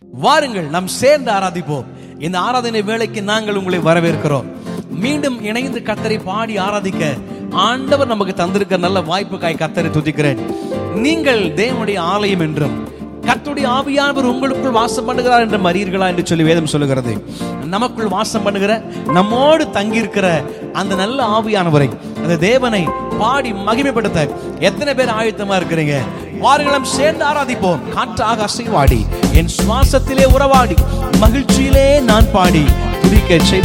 வாருங்கள் நாம் சேர்ந்து ஆராதிப்போம் இந்த ஆராதனை வேளைக்கு நாங்கள் உங்களை வரவேற்கிறோம் மீண்டும் இணைந்து கத்தரை பாடி ஆராதிக்க ஆண்டவர் நமக்கு தந்திருக்க நல்ல வாய்ப்புக்காய் கத்தரை துதிக்கிறேன் நீங்கள் தேவனுடைய ஆலயம் என்றும் கர்த்தருடைய ஆவியானவர் உங்களுக்குள் வாசம் பண்ணுகிறார் என்று மறியீர்களா என்று சொல்லி வேதம் சொல்லுகிறது நமக்குள் வாசம் பண்ணுகிற நம்மோடு தங்கியிருக்கிற அந்த நல்ல ஆவியானவரை அந்த தேவனை பாடி மகிமைப்படுத்த எத்தனை பேர் ஆயத்தமா இருக்கிறீங்க வாருங்களும் சேர்ந்து ஆராதிப்போம் காற்றாக அசைவாடி என் சுவாசத்திலே உறவாடி மகிழ்ச்சியிலே நான் பாடி துதிக்க செய்து